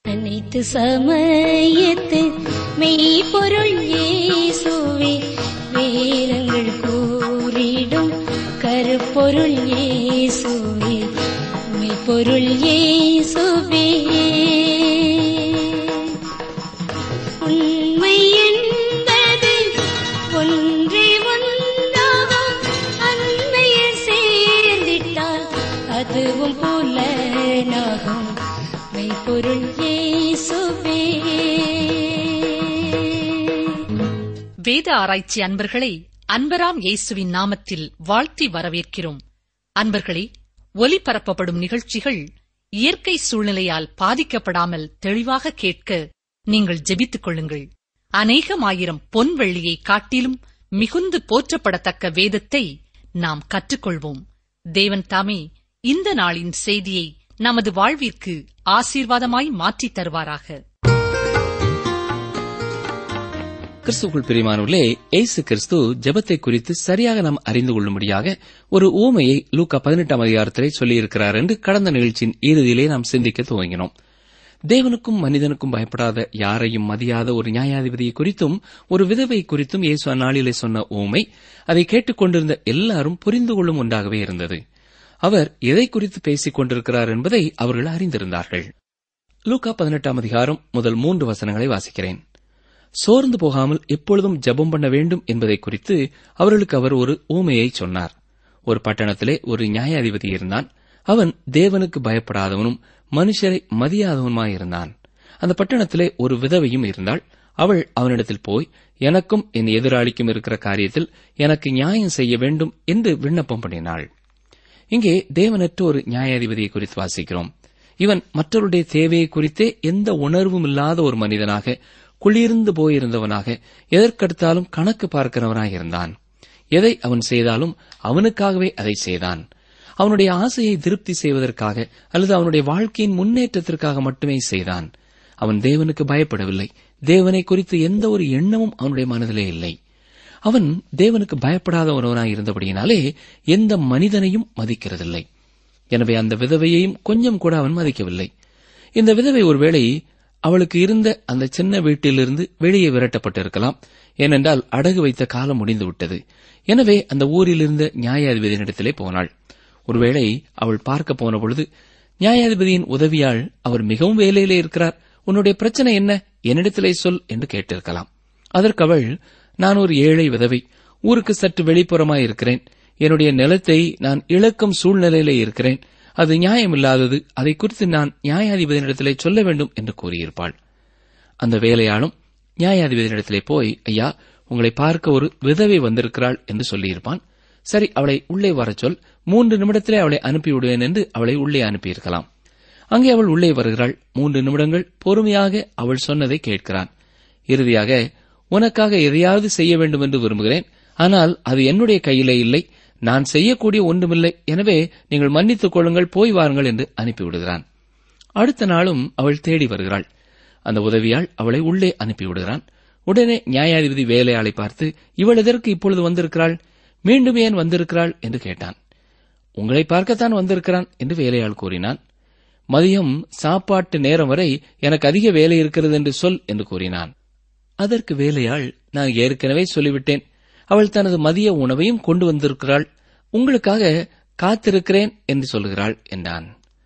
அனைத்து சமயத்து மெய்ப்பொருள் இயேசுவே வேதங்கள் கூறிடும் கருப்பொருள் இயேசுவே மெய்ப்பொருள் இயேசுவே உண்மை என்பது ஒன்றே ஒன்றாகும் அன்னையில் சேர்ந்திட்டால் அதுவும் புலனாகும் மெய்ப்பொருள் இயேசுவே வேத ஆராய்ச்சி அன்பர்களை அன்பராம் இயேசுவின் நாமத்தில் வாழ்த்தி வரவேற்கிறோம் அன்பர்களே ஒலிபரப்பப்படும் நிகழ்ச்சிகள் இயற்கை சூழ்நிலையால் பாதிக்கப்படாமல் தெளிவாக கேட்க நீங்கள் ஜெபித்துக் கொள்ளுங்கள் அநேகமாயிரம் பொன் வெள்ளியை காட்டிலும் மிகுந்து போற்றப்படத்தக்க வேதத்தை நாம் கற்றுக்கொள்வோம் தேவன் தாமே இந்த நாளின் செய்தியை நமது வாழ்விற்கு ஆசீர்வாதமாய் மாற்றித் தருவாராக கிறிஸ்துக்குள் பிரியமானவர்களே இயேசு கிறிஸ்து ஜெபத்தை குறித்து சரியாக நாம் அறிந்து கொள்ளும்படியாக ஒரு ஊமையை லூக்கா பதினெட்டாம் அதிகாரத்திலே சொல்லியிருக்கிறார் என்று கடந்த நிகழ்ச்சியின் இறுதியிலே நாம் சிந்திக்க துவங்கினோம் தேவனுக்கும் மனிதனுக்கும் பயப்படாத யாரையும் மதியாத ஒரு நியாயாதிபதியை குறித்தும் ஒரு விதவை குறித்தும் இயேசு அந்நாளிலே சொன்ன ஊமை அதை கேட்டுக்கொண்டிருந்த எல்லாரும் புரிந்து கொள்ளும் ஒன்றாகவே இருந்தது அவர் எதை குறித்து பேசிக் கொண்டிருக்கிறார் என்பதை அவர்கள் அறிந்திருந்தார்கள் லூக்கா பதினெட்டாம் அதிகாரம் முதல் மூன்று வசனங்களை வாசிக்கிறேன் சோர்ந்து போகாமல் எப்பொழுதும் ஜெபம் பண்ண வேண்டும் என்பதை குறித்து அவர்களுக்கு அவர் ஒரு ஊமையை சொன்னார் ஒரு பட்டணத்திலே ஒரு நியாயாதிபதி இருந்தான் அவன் தேவனுக்கு பயப்படாதவனும் மனுஷரை மதியாதவனுமாயிருந்தான் அந்த பட்டணத்திலே ஒரு விதவையும் இருந்தாள் அவள் அவனிடத்தில் போய் எனக்கும் என் எதிராளிக்கும் இருக்கிற காரியத்தில் எனக்கு நியாயம் செய்ய வேண்டும் என்று விண்ணப்பம் பண்ணினாள் இங்கே தேவனற்ற ஒரு நியாயாதிபதியை குறித்து வாசிக்கிறோம் இவன் மற்றவருடைய தேவையை குறித்தே எந்த உணர்வும் இல்லாத ஒரு மனிதனாக குளிர்ந்து போயிருந்தவனாக எதற்கெடுத்தாலும் கணக்கு பார்க்கிறவனாக இருந்தான் எதை அவன் செய்தாலும் அவனுக்காகவே அதை செய்தான் அவனுடைய ஆசையை திருப்தி செய்வதற்காக அல்லது அவனுடைய வாழ்க்கையின் முன்னேற்றத்திற்காக மட்டுமே செய்தான் அவன் தேவனுக்கு பயப்படவில்லை தேவனை குறித்து எந்த ஒரு எண்ணமும் அவனுடைய மனதிலே இல்லை அவன் தேவனுக்கு பயப்படாத ஒருவனாய் இருந்தபடியினாலே எந்த மனிதனையும் மதிக்கிறதில்லை எனவே அந்த விதவையையும் கொஞ்சம் கூட அவன் மதிக்கவில்லை இந்த விதவை ஒருவேளை அவளுக்கு இருந்த அந்த சின்ன வீட்டிலிருந்து வெளியே விரட்டப்பட்டிருக்கலாம் ஏனென்றால் அடகு வைத்த காலம் முடிந்துவிட்டது எனவே அந்த ஊரில் இருந்த நியாயாதிபதியினிடத்திலே போனாள் ஒருவேளை அவள் பார்க்க போன பொழுது நியாயாதிபதியின் உதவியால் அவர் மிகவும் வேலையிலே இருக்கிறார் உன்னுடைய பிரச்சனை என்ன என்னிடத்திலே சொல் என்று கேட்டிருக்கலாம் அதற்கு அவள் நான் ஒரு ஏழை விதவை ஊருக்கு சற்று வெளிப்புறமாய் இருக்கிறேன் என்னுடைய நிலத்தை நான் இழக்கும் சூழ்நிலையிலே இருக்கிறேன் அது நியாயமில்லாதது அதை குறித்து நான் நியாயாதிபதியினிடத்திலே சொல்ல வேண்டும் என்று கூறியிருப்பாள் அந்த வேலையாளும் நியாயாதிபதியினிடத்திலே போய் ஐயா உங்களை பார்க்க ஒரு விதவை வந்திருக்கிறாள் என்று சொல்லியிருப்பான் சரி அவளை உள்ளே வரச் சொல் மூன்று நிமிடத்திலே அவளை அனுப்பிவிடுவேன் என்று அவளை உள்ளே அனுப்பியிருக்கலாம் அங்கே அவள் உள்ளே வருகிறாள் மூன்று நிமிடங்கள் பொறுமையாக அவள் சொன்னதை கேட்கிறான் இறுதியாக உனக்காக எதையாவது செய்ய வேண்டும் என்று விரும்புகிறேன் ஆனால் அது என்னுடைய கையிலே இல்லை நான் செய்யக்கூடிய ஒன்றுமில்லை எனவே நீங்கள் மன்னித்துக் கொள்ளுங்கள் போய் வாருங்கள் என்று அனுப்பிவிடுகிறான் அடுத்த நாளும் அவள் தேடி வருகிறாள் அந்த உதவியால் அவளை உள்ளே அனுப்பிவிடுகிறான் உடனே நியாயாதிபதி வேலையாளை பார்த்து இவள் எதற்கு இப்பொழுது வந்திருக்கிறாள் மீண்டும் ஏன் வந்திருக்கிறாள் என்று கேட்டான் உங்களை பார்க்கத்தான் வந்திருக்கிறான் என்று வேலையாள் கூறினான் மதியம் சாப்பாட்டு நேரம் வரை எனக்கு அதிக வேலை இருக்கிறது என்று சொல் என்று கூறினான் அதற்கு வேலையாள் நான் ஏற்கனவே சொல்லிவிட்டேன் அவள் தனது மதிய உணவையும் கொண்டு வந்திருக்கிறாள் உங்களுக்காக காத்திருக்கிறேன் என்று சொல்கிறாள் என்றான்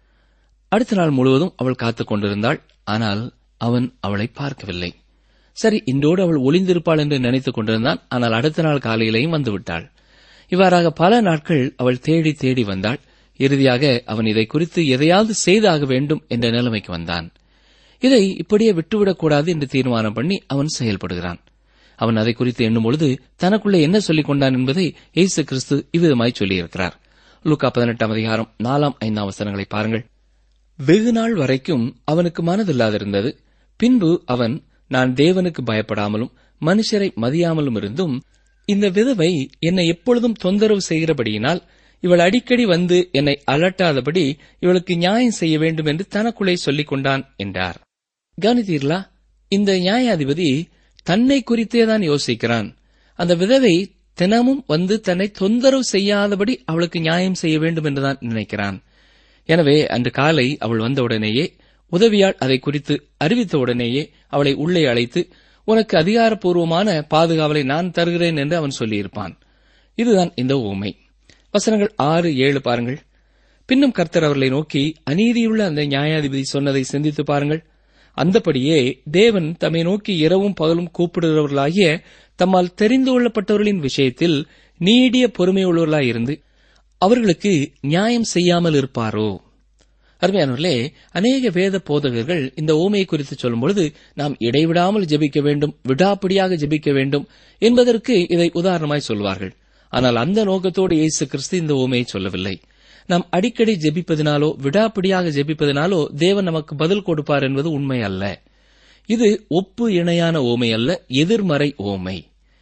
அடுத்த நாள் முழுவதும் அவள் காத்துக் கொண்டிருந்தாள் ஆனால் அவன் அவளை பார்க்கவில்லை சரி இன்றோடு அவள் ஒளிந்திருப்பாள் என்று நினைத்துக் கொண்டிருந்தான் ஆனால் அடுத்த நாள் காலையிலேயும் வந்துவிட்டாள் இவ்வாறாக பல நாட்கள் அவள் தேடி தேடி வந்தாள் இறுதியாக அவன் இதை குறித்து எதையாவது செய்தாக வேண்டும் என்ற நிலைமைக்கு வந்தான் இதை இப்படியே விட்டுவிடக்கூடாது என்று தீர்மானம் பண்ணி அவன் செயல்படுகிறான் அவன் அதை குறித்து எண்ணும் பொழுது தனக்குள்ளே என்ன சொல்லிக் கொண்டான் என்பதை இயேசு கிறிஸ்து இவ்விதமாய் சொல்லியிருக்கிறார் லூக்கா பதினெட்டாம் அதிகாரம் நாலாம் ஐந்தாம் வசனங்களை பாருங்கள் வெகு நாள் வரைக்கும் அவனுக்கு மனதில்லாதிருந்தது பின்பு அவன் நான் தேவனுக்கு பயப்படாமலும் மனுஷரை மதியாமலும் இருந்தும் இந்த விதவை என்னை எப்பொழுதும் தொந்தரவு செய்கிறபடியினால் இவள் அடிக்கடி வந்து என்னை அலட்டாதபடி இவளுக்கு நியாயம் செய்ய வேண்டும் என்று தனக்குள்ளே சொல்லிக் கொண்டான் என்றார் கவனித்தீர்களா இந்த நியாயாதிபதி தன்னை குறித்தே தான் யோசிக்கிறான் அந்த விதவை தினமும் வந்து தன்னை தொந்தரவு செய்யாதபடி அவளுக்கு நியாயம் செய்ய வேண்டும் என்றுதான் நினைக்கிறான் எனவே அன்று காலை அவள் வந்தவுடனேயே உதவியாள் அதை குறித்து அறிவித்த உடனேயே அவளை உள்ளே அழைத்து உனக்கு அதிகாரப்பூர்வமான பாதுகாவலை நான் தருகிறேன் என்று அவன் சொல்லியிருப்பான் இதுதான் இந்த ஊமை வசனங்கள் ஆறு ஏழு பாருங்கள் பின்னும் கர்த்தர் அவர்களை நோக்கி அநீதியுள்ள அந்த நியாயாதிபதி சொன்னதை சிந்தித்து பாருங்கள் அந்தபடியே தேவன் தம்மை நோக்கி இரவும் பகலும் கூப்பிடுகிறவர்களாகிய தம்மால் தெரிந்து கொள்ளப்பட்டவர்களின் விஷயத்தில் நீடிய பொறுமையுள்ளவர்களாய் இருந்து அவர்களுக்கு நியாயம் செய்யாமல் இருப்பாரோ அருமையானவர்களே அநேக வேத போதகர்கள் இந்த ஓமையை குறித்து சொல்லும்பொழுது நாம் இடைவிடாமல் ஜெபிக்க வேண்டும் விடாப்பிடியாக ஜெபிக்க வேண்டும் என்பதற்கு இதை உதாரணமாய் சொல்வார்கள் ஆனால் அந்த நோக்கத்தோடு இயேசு கிறிஸ்து இந்த ஓமையை சொல்லவில்லை நாம் அடிக்கடி ஜெபிப்பதினாலோ விடாப்பிடியாக ஜெபிப்பதினாலோ தேவன் நமக்கு பதில் கொடுப்பார் என்பது உண்மை அல்ல இது ஒப்பு இணையான ஓமை அல்ல எதிர்மறை ஓமை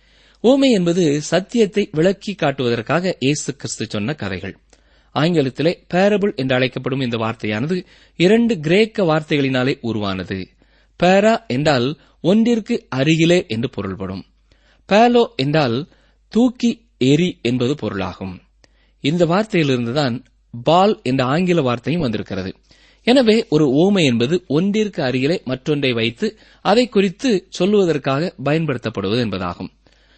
ஓமை என்பது சத்தியத்தை விளக்கி காட்டுவதற்காக இயேசு கிறிஸ்து சொன்ன கதைகள் ஆங்கிலத்திலே பேரபிள் என்று அழைக்கப்படும் இந்த வார்த்தையானது இரண்டு கிரேக்க வார்த்தைகளினாலே உருவானது பேரா என்றால் ஒன்றிற்கு அருகிலே என்று பொருள்படும் பேலோ என்றால் தூக்கி எரி என்பது பொருளாகும் இந்த வார்த்தையிலிருந்துதான் பால் என்ற ஆங்கில வார்த்தையும் வந்திருக்கிறது எனவே ஒரு ஓமை என்பது ஒன்றிற்கு அருகிலே மற்றொன்றை வைத்து அதை குறித்து சொல்லுவதற்காக பயன்படுத்தப்படுவது என்பதாகும்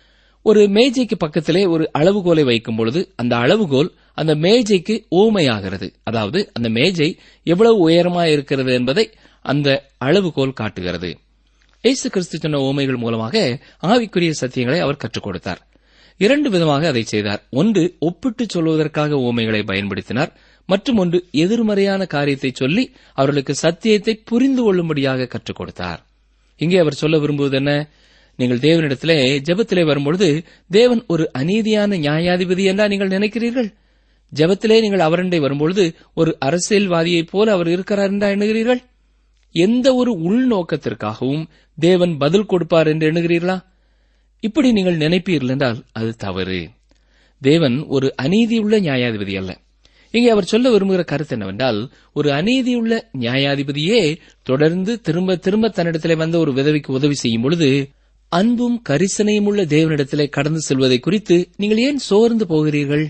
ஒரு மேஜைக்கு பக்கத்திலே ஒரு அளவுகோலை வைக்கும் பொழுது அந்த அளவுகோல் அந்த மேஜைக்கு ஊமையாகிறது அதாவது அந்த மேஜை எவ்வளவு உயரமா இருக்கிறது என்பதை அந்த அளவுகோல் காட்டுகிறது இயேசு கிறிஸ்து சொன்ன ஊமைகள் மூலமாக ஆவிக்குரிய சத்தியங்களை அவர் கற்றுக் கொடுத்தார் இரண்டு விதமாக அதை செய்தார் ஒன்று ஒப்பிட்டு சொல்வதற்காக ஊமைகளை பயன்படுத்தினார் மற்றும் ஒன்று எதிர்மறையான காரியத்தை சொல்லி அவர்களுக்கு சத்தியத்தை புரிந்து கொள்ளும்படியாக கற்றுக் கொடுத்தார் இங்கே அவர் சொல்ல விரும்புவது என்ன நீங்கள் தேவனிடத்திலே ஜெபத்திலே வரும்பொழுது தேவன் ஒரு அநீதியான நியாயாதிபதி என்றா நீங்கள் நினைக்கிறீர்கள் ஜெபத்திலே நீங்கள் அவரண்டை வரும்பொழுது ஒரு அரசியல்வாதியைப் போல அவர் இருக்கிறார் என்றா எண்ணுகிறீர்கள் எந்த ஒரு உள்நோக்கத்திற்காகவும் தேவன் பதில் கொடுப்பார் என்று எண்ணுகிறீர்களா இப்படி நீங்கள் நினைப்பீர்கள் என்றால் அது தவறு தேவன் ஒரு அநீதியுள்ள நியாயாதிபதி அல்ல இங்கே அவர் சொல்ல விரும்புகிற கருத்து என்னவென்றால் ஒரு அநீதியுள்ள நியாயாதிபதியே தொடர்ந்து திரும்ப திரும்ப தன்னிடத்திலே வந்த ஒரு விதவிக்கு உதவி செய்யும் பொழுது அன்பும் கரிசனையும் உள்ள தேவனிடத்திலே கடந்து செல்வதை குறித்து நீங்கள் ஏன் சோர்ந்து போகிறீர்கள்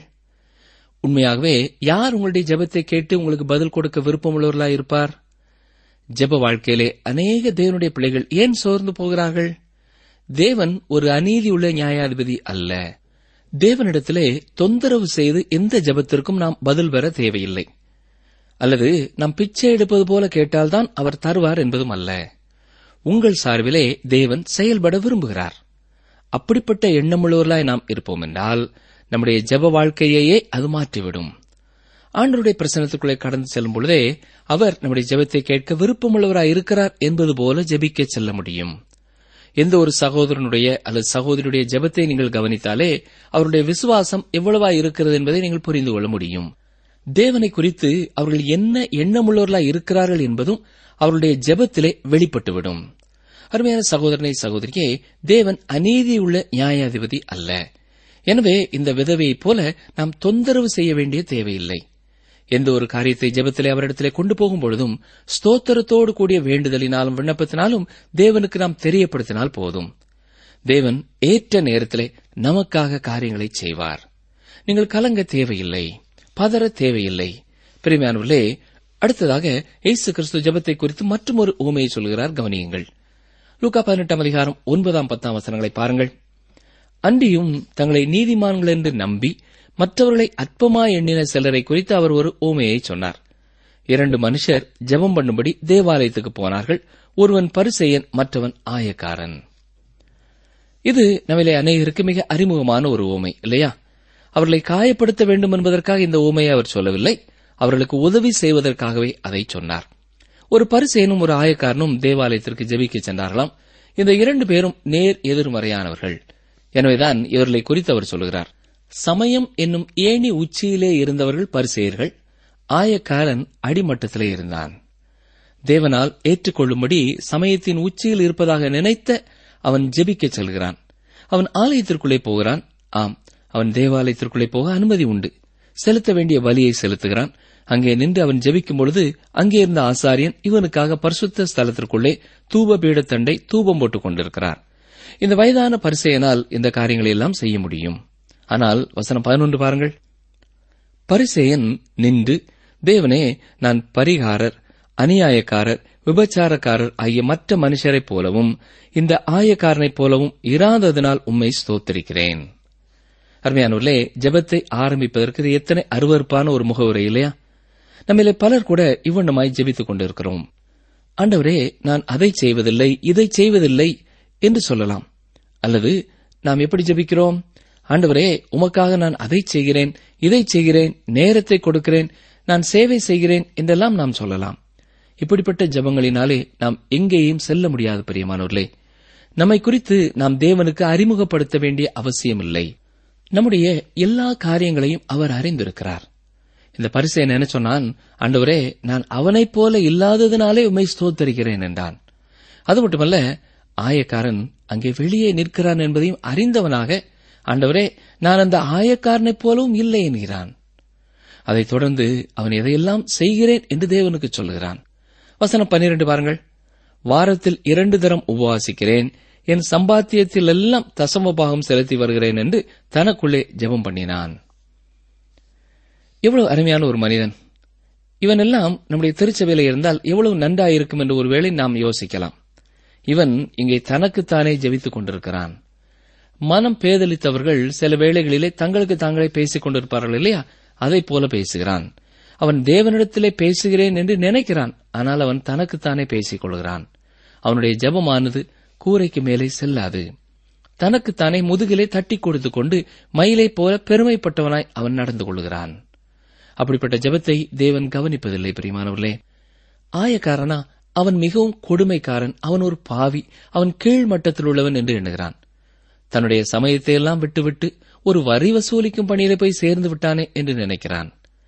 உண்மையாகவே யார் உங்களுடைய ஜெபத்தை கேட்டு உங்களுக்கு பதில் கொடுக்க விருப்பமுள்ளவர்களாய் இருப்பார் ஜெப வாழ்க்கையிலே அநேக தேவனுடைய பிள்ளைகள் ஏன் சோர்ந்து போகிறார்கள் தேவன் ஒரு அநீதியுள்ள நியாயாதிபதி அல்ல தேவனிடத்திலே தொந்தரவு செய்து எந்த ஜெபத்திற்கும் நாம் பதில் பெற தேவையில்லை அல்லது நாம் பிச்சை எடுப்பது போல கேட்டால்தான் அவர் தருவார் என்பதும் அல்ல உங்கள் சார்பிலே தேவன் செயல்பட விரும்புகிறார் அப்படிப்பட்ட எண்ணமுள்ளவர்களாய் நாம் இருப்போம் என்றால் நம்முடைய ஜெப வாழ்க்கையையே அது மாற்றிவிடும் ஆண்டருடைய பிரசனத்துக்குள்ளே கடந்து செல்லும் பொழுதே அவர் நம்முடைய ஜெபத்தை கேட்க விருப்பமுள்ளவராய் இருக்கிறார் என்பது போல ஜெபிக்க செல்ல முடியும் எந்த ஒரு சகோதரனுடைய அல்லது சகோதரியுடைய ஜெபத்தை நீங்கள் கவனித்தாலே அவருடைய விசுவாசம் எவ்வளவா இருக்கிறது என்பதை நீங்கள் புரிந்து கொள்ள முடியும் தேவனை குறித்து அவர்கள் என்ன எண்ணமுள்ளவர்களாய் இருக்கிறார்கள் என்பதும் அவருடைய ஜெபத்திலே வெளிப்பட்டுவிடும் அருமையான சகோதரனை சகோதரியே தேவன் அநீதியுள்ள நியாயாதிபதி அல்ல எனவே இந்த விதவையைப் போல நாம் தொந்தரவு செய்ய வேண்டிய தேவையில்லை எந்த ஒரு காரியத்தை ஜெபத்திலே அவரிடத்திலே கொண்டு போகும் பொழுதும் ஸ்தோத்திரத்தோடு கூடிய வேண்டுதலினாலும் விண்ணப்பத்தினாலும் தேவனுக்கு நாம் தெரியப்படுத்தினால் போதும் தேவன் ஏற்ற நேரத்திலே நமக்காக காரியங்களை செய்வார் நீங்கள் கலங்க தேவையில்லை பதற தேவையில்லை பெருமையானவர்களே அடுத்ததாக இயேசு கிறிஸ்து ஜெபத்தை குறித்து மற்றும் ஒரு ஊமையை சொல்கிறார் கவனியுங்கள் லூக்கா பதினெட்டாம் அதிகாரம் ஒன்பதாம் பத்தாம் வசனங்களை பாருங்கள் அன்றியும் தங்களை நீதிமான்கள் என்று நம்பி மற்றவர்களை அற்பமாய் எண்ணின சிலரை குறித்து அவர் ஒரு ஊமையை சொன்னார் இரண்டு மனுஷர் ஜெபம் பண்ணும்படி தேவாலயத்துக்கு போனார்கள் ஒருவன் பரிசெயன் மற்றவன் ஆயக்காரன் இது நம்மிலே அநேகருக்கு மிக அறிமுகமான ஒரு ஊமை இல்லையா அவர்களை காயப்படுத்த வேண்டும் என்பதற்காக இந்த ஊமையை அவர் சொல்லவில்லை அவர்களுக்கு உதவி செய்வதற்காகவே அதை சொன்னார் ஒரு பரிசேனும் ஒரு ஆயக்காரனும் தேவாலயத்திற்கு ஜெபிக்க சென்றார்களாம் இந்த இரண்டு பேரும் நேர் எதிர்மறையானவர்கள் எனவேதான் இவர்களை குறித்து அவர் சொல்கிறார் சமயம் என்னும் ஏணி உச்சியிலே இருந்தவர்கள் பரிசெயர்கள் ஆயக்காரன் அடிமட்டத்திலே இருந்தான் தேவனால் ஏற்றுக்கொள்ளும்படி சமயத்தின் உச்சியில் இருப்பதாக நினைத்த அவன் ஜெபிக்கச் செல்கிறான் அவன் ஆலயத்திற்குள்ளே போகிறான் ஆம் அவன் தேவாலயத்திற்குள்ளே போக அனுமதி உண்டு செலுத்த வேண்டிய பலியை செலுத்துகிறான் அங்கே நின்று அவன் ஜெபிக்கும் பொழுது அங்கே இருந்த ஆசாரியன் இவனுக்காக பரிசுத்த ஸ்தலத்திற்குள்ளே தூப பீடத்தண்டை தூபம் போட்டுக் கொண்டிருக்கிறார் இந்த வயதான பரிசெயனால் இந்த காரியங்களை எல்லாம் செய்ய முடியும் ஆனால் வசனம் பதினொன்று பாருங்கள் பரிசேயன் நின்று தேவனே நான் பரிகாரர் அநியாயக்காரர் விபச்சாரக்காரர் ஆகிய மற்ற மனுஷரைப் போலவும் இந்த ஆயக்காரனைப் போலவும் இராததினால் உம்மை ஸ்தோத்திரிக்கிறேன் அருமையானவர்களே ஜெபத்தை ஆரம்பிப்பதற்கு இது எத்தனை அருவருப்பான ஒரு முகவுரை இல்லையா நம்மிலே பலர் கூட இவ்வண்ணமாய் ஜெபித்துக் கொண்டிருக்கிறோம் ஆண்டவரே நான் அதை செய்வதில்லை இதை செய்வதில்லை என்று சொல்லலாம் அல்லது நாம் எப்படி ஜெபிக்கிறோம் ஆண்டவரே உமக்காக நான் அதை செய்கிறேன் இதை செய்கிறேன் நேரத்தை கொடுக்கிறேன் நான் சேவை செய்கிறேன் என்றெல்லாம் நாம் சொல்லலாம் இப்படிப்பட்ட ஜெபங்களினாலே நாம் எங்கேயும் செல்ல முடியாது பிரியமானவர்களே நம்மை குறித்து நாம் தேவனுக்கு அறிமுகப்படுத்த வேண்டிய அவசியமில்லை நம்முடைய எல்லா காரியங்களையும் அவர் அறிந்திருக்கிறார் இந்த பரிசை என்ன சொன்னான் ஆண்டவரே நான் அவனைப் போல இல்லாததினாலே உம்மை ஸ்தோத்தரிக்கிறேன் என்றான் அது மட்டுமல்ல ஆயக்காரன் அங்கே வெளியே நிற்கிறான் என்பதையும் அறிந்தவனாக ஆண்டவரே நான் அந்த ஆயக்காரனைப் போலவும் இல்லை என்கிறான் அதைத் தொடர்ந்து அவன் எதையெல்லாம் செய்கிறேன் என்று தேவனுக்கு சொல்கிறான் வசனம் பன்னிரண்டு பாருங்கள் வாரத்தில் இரண்டு தரம் உபவாசிக்கிறேன் என் சம்பாத்தியத்தில் எல்லாம் தசம பாகம் செலுத்தி வருகிறேன் என்று தனக்குள்ளே ஜெபம் பண்ணினான் எவ்வளவு அருமையான ஒரு மனிதன் இவன் எல்லாம் நம்முடைய திருச்சபையில இருந்தால் எவ்வளவு நன்றாயிருக்கும் என்று ஒருவேளை நாம் யோசிக்கலாம் இவன் இங்கே தனக்குத்தானே ஜெபித்துக் கொண்டிருக்கிறான் மனம் பேதலித்தவர்கள் சில வேளைகளிலே தங்களுக்கு தாங்களே பேசிக் கொண்டிருப்பார்கள் இல்லையா அதைப் போல பேசுகிறான் அவன் தேவனிடத்திலே பேசுகிறேன் என்று நினைக்கிறான் ஆனால் அவன் தனக்குத்தானே பேசிக் கொள்கிறான் அவனுடைய ஜெபமானது கூரைக்கு மேலே செல்லாது தனக்குத்தானே முதுகிலே தட்டி கொடுத்துக் கொண்டு மயிலைப் போல பெருமைப்பட்டவனாய் அவன் நடந்து கொள்கிறான் அப்படிப்பட்ட ஜெபத்தை தேவன் கவனிப்பதில்லை பிரியமானவர்களே ஆயக்காரனா அவன் மிகவும் கொடுமைக்காரன் அவன் ஒரு பாவி அவன் கீழ் மட்டத்தில் உள்ளவன் என்று எண்ணுகிறான் தன்னுடைய சமயத்தை எல்லாம் விட்டுவிட்டு ஒரு வரி வசூலிக்கும் பணியிலே போய் சேர்ந்து விட்டானே என்று நினைக்கிறான்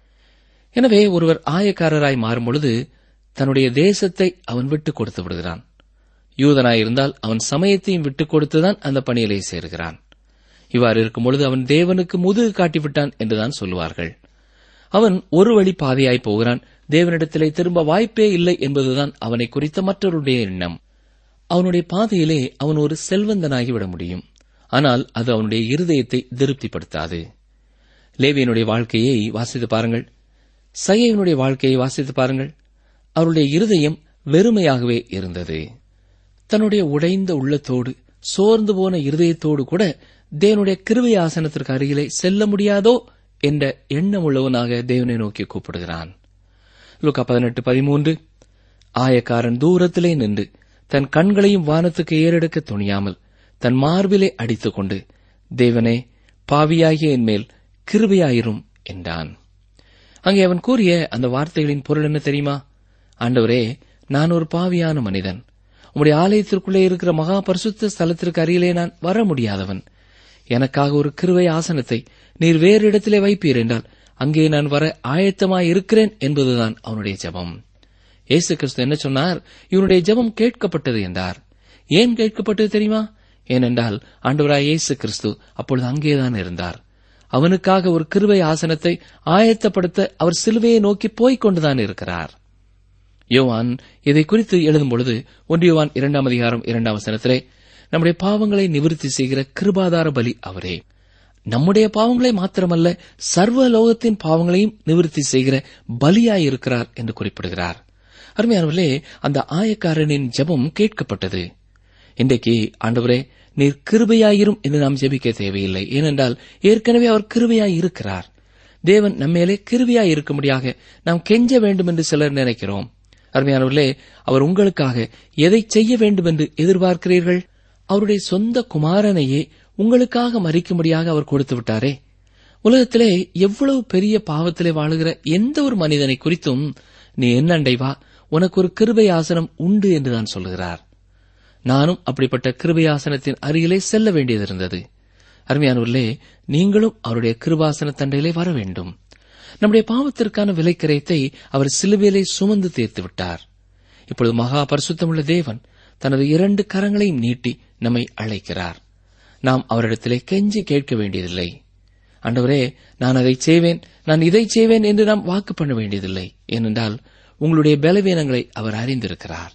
எனவே ஒருவர் ஆயக்காரராய் மாறும் பொழுது தன்னுடைய தேசத்தை அவன் விட்டுக் கொடுத்து விடுகிறான் யூதனாயிருந்தால் அவன் சமயத்தையும் விட்டுக் கொடுத்துதான் அந்த பணியிலே சேருகிறான் இவ்வாறு இருக்கும் பொழுது அவன் தேவனுக்கு முதுகு காட்டிவிட்டான் என்றுதான் சொல்லுவார்கள் அவன் ஒரு வழி பாதையாய் போகிறான் தேவனிடத்திலே திரும்ப வாய்ப்பே இல்லை என்பதுதான் அவனை குறித்த மற்றவருடைய எண்ணம் அவனுடைய பாதையிலே அவன் ஒரு செல்வந்தனாகி விட முடியும் ஆனால் அது அவனுடைய இருதயத்தை திருப்திப்படுத்தாது லேவியனுடைய வாழ்க்கையை வாசித்து பாருங்கள் சகையனுடைய வாழ்க்கையை வாசித்து பாருங்கள் அவருடைய இருதயம் வெறுமையாகவே இருந்தது தன்னுடைய உடைந்த உள்ளத்தோடு சோர்ந்து போன இருதயத்தோடு கூட தேவனுடைய கிருவை ஆசனத்திற்கு அருகிலே செல்ல முடியாதோ என்ற எண்ணம் உள்ளவனாக தேவனை நோக்கி கூப்பிடுகிறான் லுக்கா பதினெட்டு பதிமூன்று ஆயக்காரன் தூரத்திலே நின்று தன் கண்களையும் வானத்துக்கு ஏறெடுக்க துணியாமல் தன் மார்பிலே அடித்துக் கொண்டு தேவனே பாவியாகிய என் மேல் கிருபையாயிரும் என்றான் அங்கே அவன் கூறிய அந்த வார்த்தைகளின் பொருள் என்ன தெரியுமா ஆண்டவரே நான் ஒரு பாவியான மனிதன் உம்முடைய ஆலயத்திற்குள்ளே இருக்கிற மகா பரிசுத்த ஸ்தலத்திற்கு அருகிலே நான் வர முடியாதவன் எனக்காக ஒரு கிருவை ஆசனத்தை நீர் வேறு இடத்திலே வைப்பீர் என்றால் அங்கே நான் வர ஆயத்தமாய் இருக்கிறேன் என்பதுதான் அவனுடைய ஜெபம் இயேசு கிறிஸ்து என்ன சொன்னார் இவனுடைய ஜெபம் கேட்கப்பட்டது என்றார் ஏன் கேட்கப்பட்டது தெரியுமா ஏனென்றால் ஆண்டவராய் இயேசு கிறிஸ்து அப்பொழுது அங்கேதான் இருந்தார் அவனுக்காக ஒரு கிருவை ஆசனத்தை ஆயத்தப்படுத்த அவர் சிலுவையை நோக்கி போய்க் கொண்டுதான் இருக்கிறார் யோவான் இதை குறித்து எழுதும் பொழுது ஒன்றியவான் இரண்டாம் அதிகாரம் இரண்டாம் வசனத்திலே நம்முடைய பாவங்களை நிவிருத்தி செய்கிற கிருபாதார பலி அவரே நம்முடைய பாவங்களை மாத்திரமல்ல சர்வ லோகத்தின் பாவங்களையும் நிவிருத்தி செய்கிற பலியாயிருக்கிறார் என்று குறிப்பிடுகிறார் அருமையானவர்களே அந்த ஆயக்காரனின் ஜெபம் கேட்கப்பட்டது இன்றைக்கு ஆண்டவரே நீர் கிருபையாயிரும் என்று நாம் ஜெபிக்க தேவையில்லை ஏனென்றால் ஏற்கனவே அவர் கிருபையாய் இருக்கிறார் தேவன் நம்மேலே கிருபையாய் இருக்கும்படியாக நாம் கெஞ்ச வேண்டும் என்று சிலர் நினைக்கிறோம் அருமையானவர்களே அவர் உங்களுக்காக எதை செய்ய வேண்டும் என்று எதிர்பார்க்கிறீர்கள் அவருடைய சொந்த குமாரனையே உங்களுக்காக மறிக்கும்படியாக அவர் கொடுத்து விட்டாரே உலகத்திலே எவ்வளவு பெரிய பாவத்திலே வாழுகிற எந்த ஒரு மனிதனை குறித்தும் நீ என்னண்டை வா உனக்கு ஒரு கிருபை ஆசனம் உண்டு என்றுதான் சொல்லுகிறார் நானும் அப்படிப்பட்ட கிருபை ஆசனத்தின் அருகிலே செல்ல வேண்டியது இருந்தது அருமையானவர்களே நீங்களும் அவருடைய கிருபாசன தண்டையிலே வர வேண்டும் நம்முடைய பாவத்திற்கான விலைக்கரையத்தை அவர் சிலுவையிலே சுமந்து தீர்த்து விட்டார் இப்பொழுது மகா பரிசுத்தமுள்ள தேவன் தனது இரண்டு கரங்களையும் நீட்டி நம்மை அழைக்கிறார் நாம் அவரிடத்திலே கெஞ்சி கேட்க வேண்டியதில்லை ஆண்டவரே நான் அதை செய்வேன் நான் இதை செய்வேன் என்று நாம் வாக்கு பண்ண வேண்டியதில்லை ஏனென்றால் உங்களுடைய பலவீனங்களை அவர் அறிந்திருக்கிறார்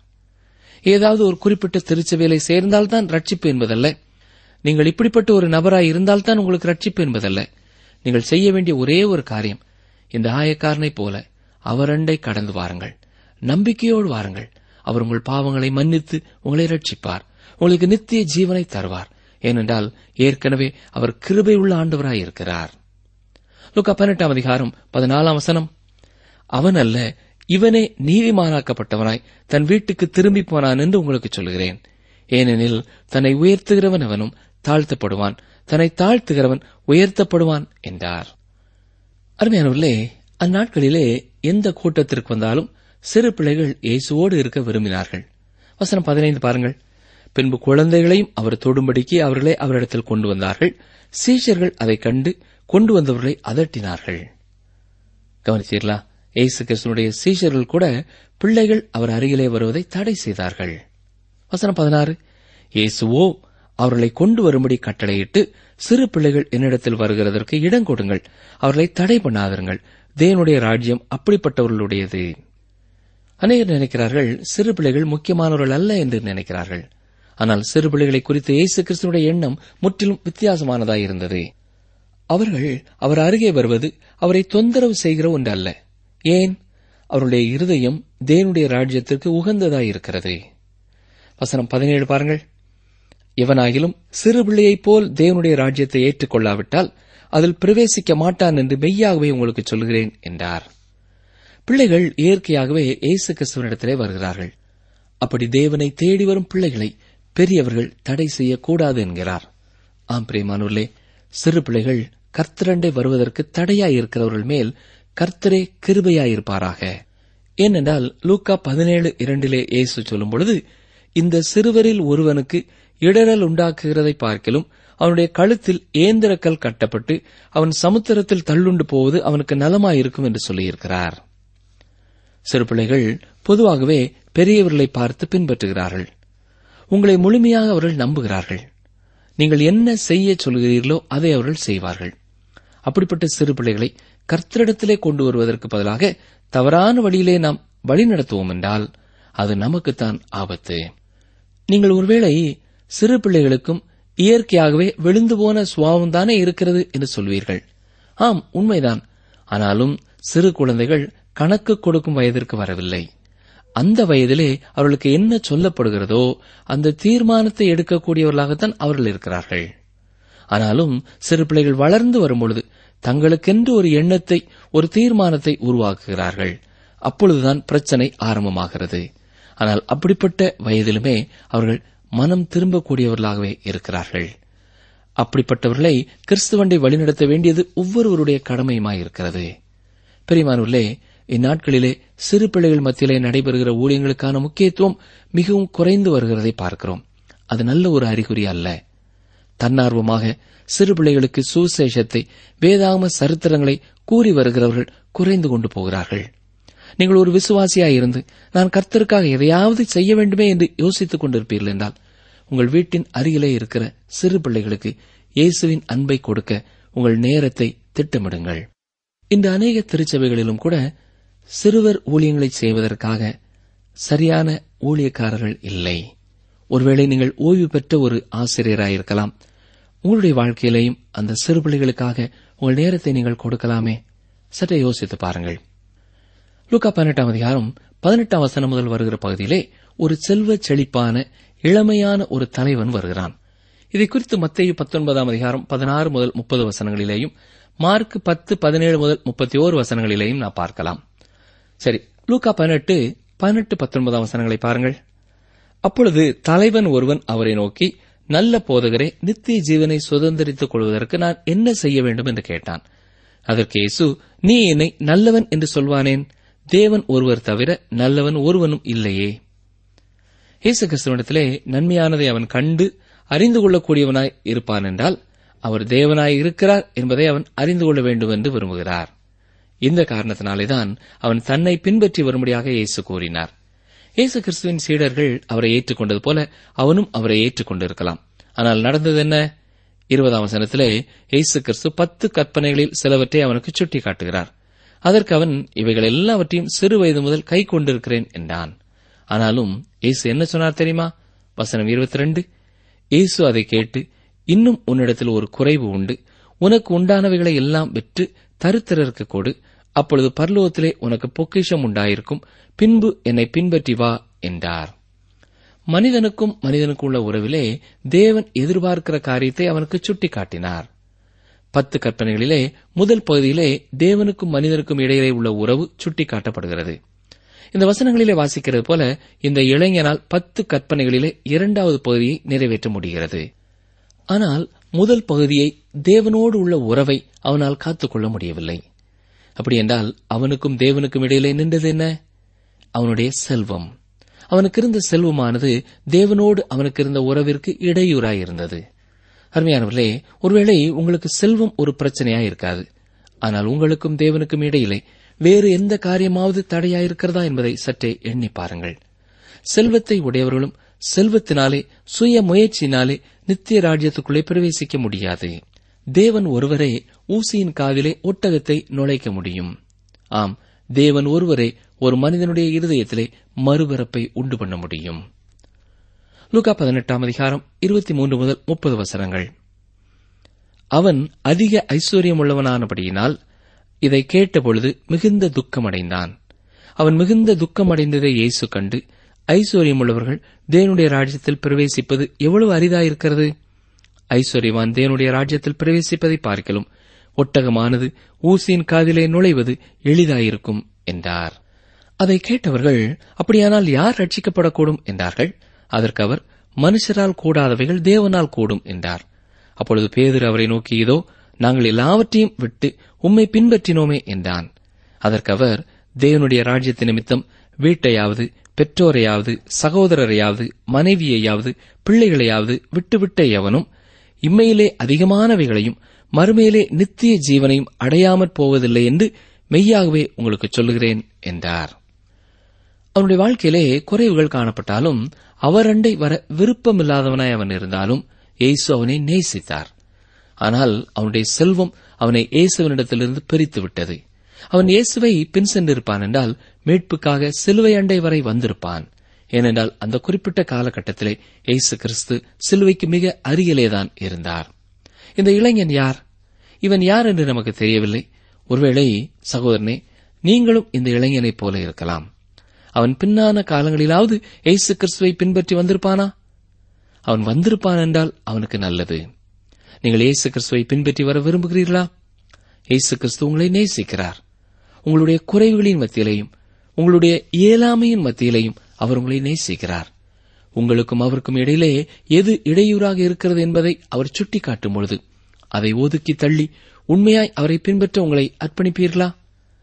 ஏதாவது ஒரு குறிப்பிட்ட திருச்சபையிலே சேர்ந்தால்தான் ரட்சிப்பு என்பதல்ல நீங்கள் இப்படிப்பட்ட ஒரு நபராய் இருந்தால்தான் உங்களுக்கு ரட்சிப்பு என்பதல்ல நீங்கள் செய்ய வேண்டிய ஒரே ஒரு காரியம் இந்த ஆயக்காரனைப் போல அவரண்டை கடந்து வாருங்கள் நம்பிக்கையோடு வாருங்கள் அவர் உங்கள் பாவங்களை மன்னித்து உங்களை ரட்சிப்பார் உங்களுக்கு நித்திய ஜீவனை தருவார் ஏனென்றால் ஏற்கனவே அவர் கிருபை உள்ள ஆண்டவராய் இருக்கிறார் லுக்கா பதினெட்டாம் அதிகாரம் பதினாலாம் வசனம் அவன் அல்ல இவனே நீதிமானாக்கப்பட்டவனாய் தன் வீட்டுக்கு திரும்பி போனான் என்று உங்களுக்கு சொல்கிறேன் ஏனெனில் தன்னை உயர்த்துகிறவன் அவனும் தாழ்த்தப்படுவான் தன்னை தாழ்த்துகிறவன் உயர்த்தப்படுவான் என்றார் அருமையானவர்களே அந்நாட்களிலே எந்த கூட்டத்திற்கு வந்தாலும் சிறு பிள்ளைகள் இயேசுவோடு இருக்க விரும்பினார்கள் வசனம் பதினைந்து பாருங்கள் பின்பு குழந்தைகளையும் அவர் தொடும்படிக்கு அவர்களே அவரிடத்தில் கொண்டு வந்தார்கள் சீஷர்கள் அதைக் கண்டு கொண்டு வந்தவர்களை அதட்டினார்கள் கவனித்தீர்களா இயேசு கிறிஸ்துனுடைய சீஷர்கள் கூட பிள்ளைகள் அவர் அருகிலே வருவதை தடை செய்தார்கள் வசனம் பதினாறு இயேசுவோ அவர்களை கொண்டு வரும்படி கட்டளையிட்டு சிறு பிள்ளைகள் என்னிடத்தில் வருகிறதற்கு இடம் கொடுங்கள் அவர்களை தடை பண்ணாதிருங்கள் தேவனுடைய ராஜ்யம் அப்படிப்பட்டவர்களுடையது அநேகர் நினைக்கிறார்கள் சிறு பிள்ளைகள் முக்கியமானவர்கள் அல்ல என்று நினைக்கிறார்கள் ஆனால் சிறு பிள்ளைகளை குறித்து இயேசு கிறிஸ்துனுடைய எண்ணம் முற்றிலும் வித்தியாசமானதாயிருந்தது அவர்கள் அவர் அருகே வருவது அவரை தொந்தரவு செய்கிற ஒன்று அல்ல ஏன் அவருடைய இருதயம் தேவனுடைய ராஜ்யத்திற்கு உகந்ததாயிருக்கிறது வசனம் பதினேழு பாருங்கள் எவனாகிலும் சிறு பிள்ளையைப் போல் தேவனுடைய ராஜ்யத்தை ஏற்றுக்கொள்ளாவிட்டால் அதில் பிரவேசிக்க மாட்டான் என்று மெய்யாகவே உங்களுக்கு சொல்கிறேன் என்றார் பிள்ளைகள் இயற்கையாகவே இயேசு கிறிஸ்துவனிடத்திலே வருகிறார்கள் அப்படி தேவனை தேடி வரும் பிள்ளைகளை பெரியவர்கள் தடை செய்யக்கூடாது என்கிறார் ஆம் பிரியமானூர்லே சிறு பிள்ளைகள் கர்த்தரண்டை வருவதற்கு தடையாயிருக்கிறவர்கள் மேல் கர்த்தரே கிருபையாயிருப்பாராக ஏனென்றால் லூக்கா பதினேழு இரண்டிலே இயேசு சொல்லும் பொழுது இந்த சிறுவரில் ஒருவனுக்கு இடரல் உண்டாக்குகிறதை பார்க்கிலும் அவனுடைய கழுத்தில் ஏந்திரக்கல் கட்டப்பட்டு அவன் சமுத்திரத்தில் தள்ளுண்டு போவது அவனுக்கு நலமாயிருக்கும் என்று சொல்லியிருக்கிறார் சிறு பிள்ளைகள் பொதுவாகவே பெரியவர்களை பார்த்து பின்பற்றுகிறார்கள் உங்களை முழுமையாக அவர்கள் நம்புகிறார்கள் நீங்கள் என்ன செய்ய சொல்கிறீர்களோ அதை அவர்கள் செய்வார்கள் அப்படிப்பட்ட சிறு பிள்ளைகளை கர்த்தரிடத்திலே கொண்டு வருவதற்கு பதிலாக தவறான வழியிலே நாம் வழி நடத்துவோம் என்றால் அது நமக்குத்தான் ஆபத்து நீங்கள் ஒருவேளை சிறு பிள்ளைகளுக்கும் இயற்கையாகவே விழுந்து போன சுவாவம் தானே இருக்கிறது என்று சொல்வீர்கள் ஆம் உண்மைதான் ஆனாலும் சிறு குழந்தைகள் கணக்கு கொடுக்கும் வயதிற்கு வரவில்லை அந்த வயதிலே அவர்களுக்கு என்ன சொல்லப்படுகிறதோ அந்த தீர்மானத்தை எடுக்கக்கூடியவர்களாகத்தான் அவர்கள் இருக்கிறார்கள் ஆனாலும் சிறு பிள்ளைகள் வளர்ந்து வரும்பொழுது தங்களுக்கென்று ஒரு எண்ணத்தை ஒரு தீர்மானத்தை உருவாக்குகிறார்கள் அப்பொழுதுதான் பிரச்சனை ஆரம்பமாகிறது ஆனால் அப்படிப்பட்ட வயதிலுமே அவர்கள் மனம் திரும்பக்கூடியவர்களாகவே இருக்கிறார்கள் அப்படிப்பட்டவர்களை கிறிஸ்துவண்டை வழிநடத்த வேண்டியது ஒவ்வொருவருடைய கடமையுமாயிருக்கிறது பெரியமானூர்களே இந்நாட்களிலே சிறு பிள்ளைகள் மத்தியிலே நடைபெறுகிற ஊழியங்களுக்கான முக்கியத்துவம் மிகவும் குறைந்து வருகிறதை பார்க்கிறோம் அது நல்ல ஒரு அறிகுறி அல்ல தன்னார்வமாக சிறு பிள்ளைகளுக்கு சுசேஷத்தை வேதாகம சரித்திரங்களை கூறி வருகிறவர்கள் குறைந்து கொண்டு போகிறார்கள் நீங்கள் ஒரு விசுவாசியாயிருந்து நான் கர்த்தருக்காக எதையாவது செய்ய வேண்டுமே என்று யோசித்துக் கொண்டிருப்பீர்கள் என்றால் உங்கள் வீட்டின் அருகிலே இருக்கிற சிறு பிள்ளைகளுக்கு இயேசுவின் அன்பை கொடுக்க உங்கள் நேரத்தை திட்டமிடுங்கள் இந்த அநேக திருச்சபைகளிலும் கூட சிறுவர் ஊழியங்களை செய்வதற்காக சரியான ஊழியக்காரர்கள் இல்லை ஒருவேளை நீங்கள் ஓய்வு பெற்ற ஒரு ஆசிரியராயிருக்கலாம் உங்களுடைய வாழ்க்கையிலேயும் அந்த சிறு பிள்ளைகளுக்காக உங்கள் நேரத்தை நீங்கள் கொடுக்கலாமே சற்றே யோசித்து பாருங்கள் லூக்கா பதினெட்டாம் அதிகாரம் பதினெட்டாம் வசனம் முதல் வருகிற பகுதியிலே ஒரு செல்வ செழிப்பான இளமையான ஒரு தலைவன் வருகிறான் இதை குறித்து மத்திய பத்தொன்பதாம் அதிகாரம் பதினாறு முதல் முப்பது வசனங்களிலேயும் மார்க் பத்து பதினேழு முதல் முப்பத்தி ஓரு வசனங்களிலேயும் நான் பார்க்கலாம் சரி லூக்கா பதினெட்டு பதினெட்டு பத்தொன்பதாம் வசனங்களை பாருங்கள் அப்பொழுது தலைவன் ஒருவன் அவரை நோக்கி நல்ல போதகரே நித்திய ஜீவனை சுதந்திரித்துக் கொள்வதற்கு நான் என்ன செய்ய வேண்டும் என்று கேட்டான் அதற்கு இயேசு நீ என்னை நல்லவன் என்று சொல்வானேன் தேவன் ஒருவர் தவிர நல்லவன் ஒருவனும் இல்லையே இயேசு கிறிஸ்துவனிடத்திலே நன்மையானதை அவன் கண்டு அறிந்து கொள்ளக்கூடியவனாய் இருப்பான் என்றால் அவர் தேவனாய் இருக்கிறார் என்பதை அவன் அறிந்து கொள்ள வேண்டும் என்று விரும்புகிறார் இந்த காரணத்தினாலேதான் அவன் தன்னை பின்பற்றி வரும்படியாக இயேசு கூறினார் இயேசு கிறிஸ்துவின் சீடர்கள் அவரை ஏற்றுக்கொண்டது போல அவனும் அவரை ஏற்றுக்கொண்டிருக்கலாம் ஆனால் நடந்தது என்ன இருபதாம் வசனத்திலே இயேசு கிறிஸ்து பத்து கற்பனைகளில் சிலவற்றை அவனுக்கு சுட்டி காட்டுகிறார் அதற்கு அவன் இவைகள் எல்லாவற்றையும் சிறு வயது முதல் கை கொண்டிருக்கிறேன் என்றான் ஆனாலும் இயேசு என்ன சொன்னார் தெரியுமா வசனம் இருபத்தி ரெண்டு இயேசு அதை கேட்டு இன்னும் உன்னிடத்தில் ஒரு குறைவு உண்டு உனக்கு உண்டானவைகளை எல்லாம் விற்று தருத்திரருக்கு கொடு அப்பொழுது பரலோகத்திலே உனக்கு பொக்கிஷம் உண்டாயிருக்கும் பின்பு என்னை பின்பற்றி வா என்றார் மனிதனுக்கும் மனிதனுக்கும் உள்ள உறவிலே தேவன் எதிர்பார்க்கிற காரியத்தை அவனுக்கு சுட்டிக்காட்டினார் பத்து கற்பனைகளிலே முதல் பகுதியிலே தேவனுக்கும் மனிதனுக்கும் இடையிலே உள்ள உறவு சுட்டிக்காட்டப்படுகிறது இந்த வசனங்களிலே வாசிக்கிறது போல இந்த இளைஞனால் பத்து கற்பனைகளிலே இரண்டாவது பகுதியை நிறைவேற்ற முடிகிறது ஆனால் முதல் பகுதியை தேவனோடு உள்ள உறவை அவனால் காத்துக்கொள்ள முடியவில்லை அப்படி என்றால் அவனுக்கும் தேவனுக்கும் இடையிலே நின்றது என்ன அவனுடைய செல்வம் அவனுக்கு இருந்த செல்வமானது தேவனோடு அவனுக்கு இருந்த உறவிற்கு இடையூறாயிருந்தது அருமையானவர்களே ஒருவேளை உங்களுக்கு செல்வம் ஒரு பிரச்சனையா இருக்காது ஆனால் உங்களுக்கும் தேவனுக்கும் இடையிலே வேறு எந்த காரியமாவது தடையாயிருக்கிறதா என்பதை சற்றே எண்ணி பாருங்கள் செல்வத்தை உடையவர்களும் செல்வத்தினாலே சுய முயற்சியினாலே நித்திய ராஜ்யத்துக்குள்ளே பிரவேசிக்க முடியாது தேவன் ஒருவரே ஊசியின் காதிலே ஒட்டகத்தை நுழைக்க முடியும் ஆம் தேவன் ஒருவரே ஒரு மனிதனுடைய இருதயத்திலே மறுபிறப்பை உண்டு பண்ண முடியும் லூகா பதினெட்டாம் அதிகாரம் இருபத்தி மூன்று முதல் முப்பது வசனங்கள் அவன் அதிக ஐஸ்வர்யமுள்ளவனானபடியினால் இதை கேட்டபொழுது மிகுந்த துக்கமடைந்தான் அவன் மிகுந்த துக்கமடைந்ததை இயேசு கண்டு ஐஸ்வர்யமுள்ளவர்கள் தேவனுடைய ராஜ்யத்தில் பிரவேசிப்பது எவ்வளவு அரிதாயிருக்கிறது ஐஸ்வர்யவான் தேவனுடைய ராஜ்யத்தில் பிரவேசிப்பதை பார்க்கலும் ஒட்டகமானது ஊசியின் காதிலே நுழைவது எளிதாயிருக்கும் என்றார் அதை கேட்டவர்கள் அப்படியானால் யார் ரட்சிக்கப்படக்கூடும் என்றார்கள் அதற்கு அவர் மனுஷரால் கூடாதவைகள் தேவனால் கூடும் என்றார் அப்பொழுது பேதர் அவரை நோக்கி இதோ நாங்கள் எல்லாவற்றையும் விட்டு உம்மை பின்பற்றினோமே என்றான் அதற்கு அவர் தேவனுடைய ராஜ்யத்து நிமித்தம் வீட்டையாவது பெற்றோரையாவது சகோதரரையாவது மனைவியையாவது பிள்ளைகளையாவது விட்டுவிட்ட எவனும் இம்மையிலே அதிகமானவைகளையும் மறுமையிலே நித்திய ஜீவனையும் அடையாமற் போவதில்லை என்று மெய்யாகவே உங்களுக்கு சொல்லுகிறேன் என்றார் அவனுடைய வாழ்க்கையிலே குறைவுகள் காணப்பட்டாலும் அவரண்டை வர விருப்பமில்லாதவனாய் அவன் இருந்தாலும் இயேசு அவனை நேசித்தார் ஆனால் அவனுடைய செல்வம் அவனை இயேசுவனிடத்திலிருந்து பிரித்து விட்டது அவன் இயேசுவை பின் சென்றிருப்பான் என்றால் மீட்புக்காக சிலுவை அண்டை வரை வந்திருப்பான் ஏனென்றால் அந்த குறிப்பிட்ட காலகட்டத்திலே இயேசு கிறிஸ்து சிலுவைக்கு மிக அருகிலேதான் இருந்தார் இந்த இளைஞன் யார் இவன் யார் என்று நமக்கு தெரியவில்லை ஒருவேளை சகோதரனே நீங்களும் இந்த இளைஞனைப் போல இருக்கலாம் அவன் பின்னான காலங்களிலாவது இயேசு கிறிஸ்துவை பின்பற்றி வந்திருப்பானா அவன் வந்திருப்பான் என்றால் அவனுக்கு நல்லது நீங்கள் இயேசு கிறிஸ்துவை பின்பற்றி வர விரும்புகிறீர்களா இயேசு கிறிஸ்து உங்களை நேசிக்கிறார் உங்களுடைய குறைவுகளின் மத்தியிலையும் உங்களுடைய இயலாமையின் மத்தியிலையும் அவர் உங்களை நேசிக்கிறார் உங்களுக்கும் அவருக்கும் இடையிலே எது இடையூறாக இருக்கிறது என்பதை அவர் சுட்டிக்காட்டும் பொழுது அதை ஒதுக்கி தள்ளி உண்மையாய் அவரை பின்பற்ற உங்களை அர்ப்பணிப்பீர்களா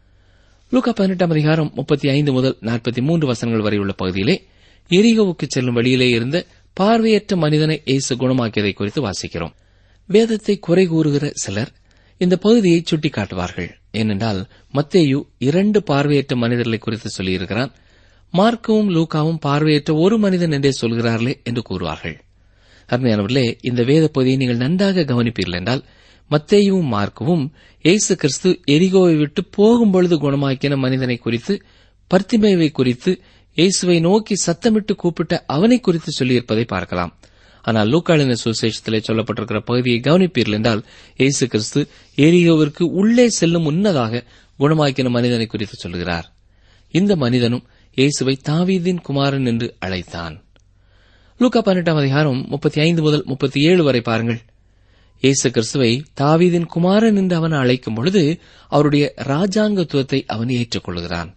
லூக்கா பதினெட்டாம் அதிகாரம் முப்பத்தி ஐந்து முதல் நாற்பத்தி மூன்று வசனங்கள் வரை உள்ள பகுதியிலே எரிகோவுக்கு செல்லும் வழியிலே இருந்த பார்வையற்ற மனிதனை இயேசு குணமாக்கியதை குறித்து வாசிக்கிறோம் வேதத்தை குறை கூறுகிற சிலர் இந்த பகுதியை சுட்டிக்காட்டுவார்கள் ஏனென்றால் மத்தேயு இரண்டு பார்வையற்ற மனிதர்களை குறித்து சொல்லியிருக்கிறான் மார்க்கவும் லூக்காவும் பார்வையற்ற ஒரு மனிதன் என்றே சொல்கிறார்களே என்று கூறுவார்கள் அருமையானவர்களே இந்த வேத பகுதியை நீங்கள் நன்றாக கவனிப்பீர்கள் என்றால் மத்தேயுவும் மார்க்கவும் இயேசு கிறிஸ்து எரிகோவை விட்டு போகும்பொழுது குணமாக்கின மனிதனை குறித்து பர்த்திமேவை குறித்து இயேசுவை நோக்கி சத்தமிட்டு கூப்பிட்ட அவனை குறித்து சொல்லியிருப்பதை பார்க்கலாம் ஆனால் லூக்காளின சுசேஷத்திலே சொல்லப்பட்டிருக்கிற பகுதியை கவனிப்பீர்கள் என்றால் இயேசு கிறிஸ்து எரிகோவிற்கு உள்ளே செல்லும் முன்னதாக குணமாக்கின மனிதனை குறித்து சொல்கிறார் இந்த மனிதனும் இயேசுவை தாவீதின் குமாரன் என்று அழைத்தான் லூக்கா பன்னெண்டாம் அதிகாரம் முப்பத்தி ஐந்து முதல் முப்பத்தி ஏழு வரை பாருங்கள் இயேசு கிறிஸ்துவை தாவீதின் குமாரன் என்று அவன் அழைக்கும் பொழுது அவருடைய ராஜாங்கத்துவத்தை அவன் ஏற்றுக்கொள்கிறான்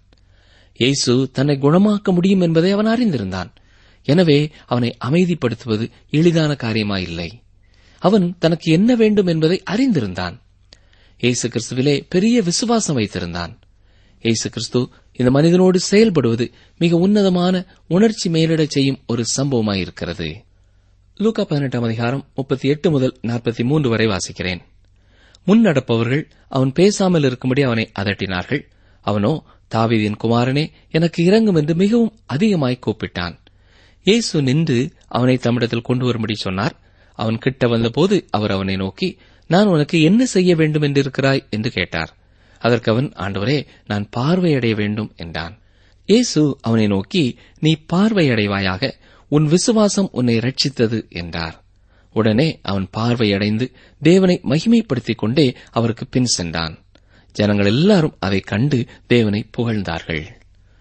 இயேசு தன்னை குணமாக்க முடியும் என்பதை அவன் அறிந்திருந்தான் எனவே அவனை அமைதிப்படுத்துவது எளிதான காரியமாயில்லை அவன் தனக்கு என்ன வேண்டும் என்பதை அறிந்திருந்தான் இயேசு கிறிஸ்துவிலே பெரிய விசுவாசம் வைத்திருந்தான் இயேசு கிறிஸ்து இந்த மனிதனோடு செயல்படுவது மிக உன்னதமான உணர்ச்சி மேலிடச் செய்யும் ஒரு சம்பவமாயிருக்கிறது லூக்கா பதினெட்டாம் அதிகாரம் முப்பத்தி எட்டு முதல் நாற்பத்தி மூன்று வரை வாசிக்கிறேன் முன் நடப்பவர்கள் அவன் பேசாமல் இருக்கும்படி அவனை அதட்டினார்கள் அவனோ தாவீதின் குமாரனே எனக்கு இறங்கும் என்று மிகவும் அதிகமாய் கூப்பிட்டான் இயேசு நின்று அவனை தம்மிடத்தில் கொண்டு வரும்படி சொன்னார் அவன் கிட்ட வந்தபோது அவர் அவனை நோக்கி நான் உனக்கு என்ன செய்ய வேண்டும் என்றிருக்கிறாய் என்று கேட்டார் அதற்கு அவன் ஆண்டவரே நான் பார்வையடைய வேண்டும் என்றான் இயேசு அவனை நோக்கி நீ பார்வையடைவாயாக உன் விசுவாசம் உன்னை ரட்சித்தது என்றார் உடனே அவன் பார்வையடைந்து தேவனை மகிமைப்படுத்திக் கொண்டே அவருக்கு பின் சென்றான் ஜனங்கள் எல்லாரும் அதைக் கண்டு தேவனை புகழ்ந்தார்கள்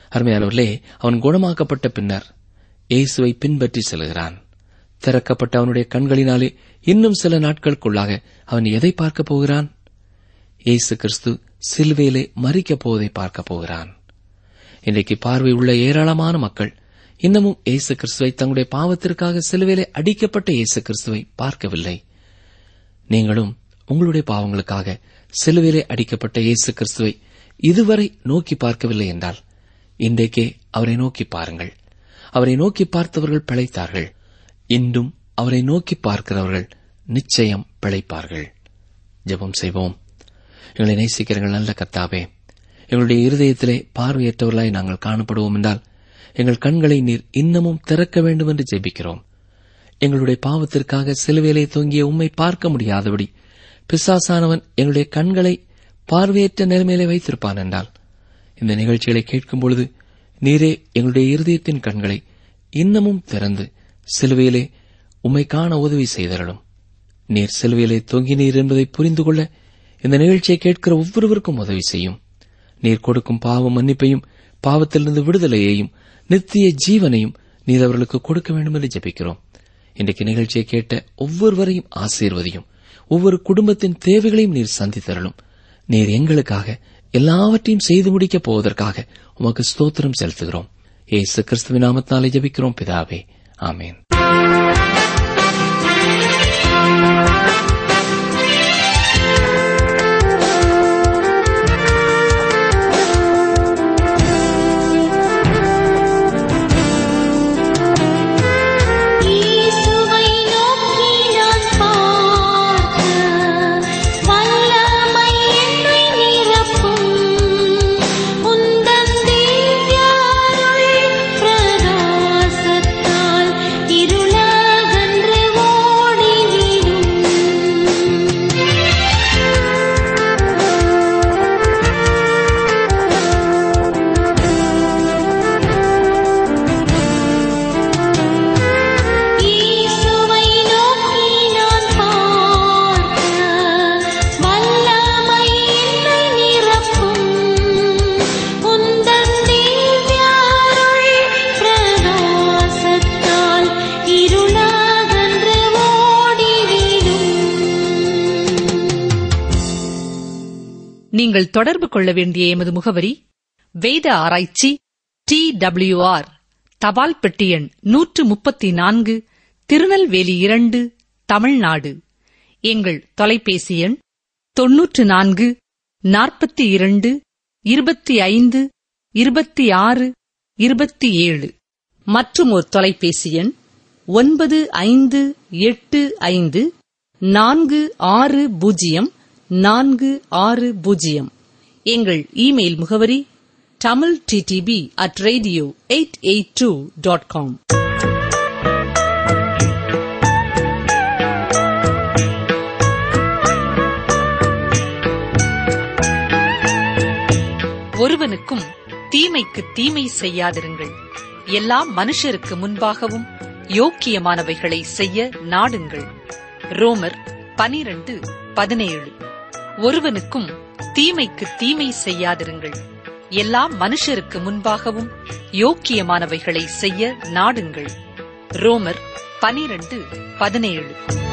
அருமையானவர்களே அவன் குணமாக்கப்பட்ட பின்னர் இயேசுவை பின்பற்றி செல்கிறான் திறக்கப்பட்ட அவனுடைய கண்களினாலே இன்னும் சில நாட்களுக்குள்ளாக அவன் எதை பார்க்கப் போகிறான் இயேசு கிறிஸ்து சிலுவையிலே மறிக்கப் போவதை பார்க்கப் போகிறான் இன்றைக்கு பார்வை உள்ள ஏராளமான மக்கள் இன்னமும் இயேசு கிறிஸ்துவை தங்களுடைய பாவத்திற்காக சிலுவையிலே அடிக்கப்பட்ட இயேசு கிறிஸ்துவை பார்க்கவில்லை நீங்களும் உங்களுடைய பாவங்களுக்காக சிலுவையிலே அடிக்கப்பட்ட இயேசு கிறிஸ்துவை இதுவரை நோக்கி பார்க்கவில்லை என்றால் இன்றைக்கே அவரை நோக்கி பாருங்கள் அவரை நோக்கி பார்த்தவர்கள் பிழைத்தார்கள் இன்றும் அவரை நோக்கி பார்க்கிறவர்கள் நிச்சயம் பிழைப்பார்கள் ஜெபம் செய்வோம் எங்களை நேசிக்கிறங்கள் நல்ல கத்தாவே எங்களுடைய இருதயத்திலே பார்வையற்றவர்களாய் நாங்கள் காணப்படுவோம் என்றால் எங்கள் கண்களை நீர் இன்னமும் திறக்க வேண்டும் என்று ஜெபிக்கிறோம் எங்களுடைய பாவத்திற்காக சிலுவையிலே தொங்கிய உம்மை பார்க்க முடியாதபடி பிசாசானவன் எங்களுடைய கண்களை பார்வையற்ற நிலைமையிலே வைத்திருப்பான் என்றால் இந்த நிகழ்ச்சிகளை கேட்கும் பொழுது நீரே எங்களுடைய இருதயத்தின் கண்களை இன்னமும் திறந்து சிலுவையிலே உம்மை காண உதவி செய்தரலும் நீர் சிலுவையிலே தொங்கினீர் என்பதை புரிந்து கொள்ள இந்த நிகழ்ச்சியை கேட்கிற ஒவ்வொருவருக்கும் உதவி செய்யும் நீர் கொடுக்கும் பாவ மன்னிப்பையும் பாவத்திலிருந்து விடுதலையையும் நித்திய ஜீவனையும் நீர் அவர்களுக்கு கொடுக்க வேண்டும் என்று ஜெபிக்கிறோம் இன்றைக்கு நிகழ்ச்சியை கேட்ட ஒவ்வொருவரையும் ஆசீர்வதியும் ஒவ்வொரு குடும்பத்தின் தேவைகளையும் நீர் சந்தித்தரலும் நீர் எங்களுக்காக எல்லாவற்றையும் செய்து முடிக்கப் போவதற்காக உமக்கு ஸ்தோத்திரம் செலுத்துகிறோம் ஏசு கிறிஸ்துவின் நாமத்தாலே ஜெபிக்கிறோம் பிதாவே ஆமேன் இயேசுவை நோக்கி நான் பார்க்க வல்லமை என்னை நிரப்பும் உந்தன் திவ்யாருள் பிரகாசத்தால் இருளகன்று ஓடிவிடும் இயேசுவை நோக்கி நான் பார்க்க வல்லமை என்னை நிரப்பும் உந்தன் திவ்யாருள் பிரகாசத்தால் இருளகன்று ஓடிவிடும் நீங்கள் தொடர்பு கொள்ள வேண்டிய எமது முகவரி வேத ஆராய்ச்சி டி ஆர் தபால் பெட்டி எண் நூற்று முப்பத்தி நான்கு திருநெல்வேலி இரண்டு தமிழ்நாடு எங்கள் தொலைபேசி எண் தொன்னூற்று நான்கு நாற்பத்தி இரண்டு இருபத்தி ஐந்து இருபத்தி ஆறு இருபத்தி ஏழு மற்றும் ஒரு தொலைபேசி எண் ஒன்பது ஐந்து எட்டு ஐந்து நான்கு ஆறு பூஜ்ஜியம் நான்கு ஆறு பூஜ்ஜியம் எங்கள் இமெயில் முகவரி Tamil DTP at radio eight eight two dot com ஒருவனுக்கும் தீமைக்கு தீமை செய்யாதிருங்கள் எல்லா மனுஷருக்கு முன்பாகவும் யோக்கியமானவைகளை செய்ய நாடுங்கள் ரோமர் பனிரண்டு பதினேழு ஒருவனுக்கும் தீமைக்கு தீமை செய்யாதிருங்கள் எல்லா மனுஷருக்கு முன்பாகவும் யோக்கியமானவைகளை செய்ய நாடுங்கள் ரோமர் பனிரண்டு பதினேழு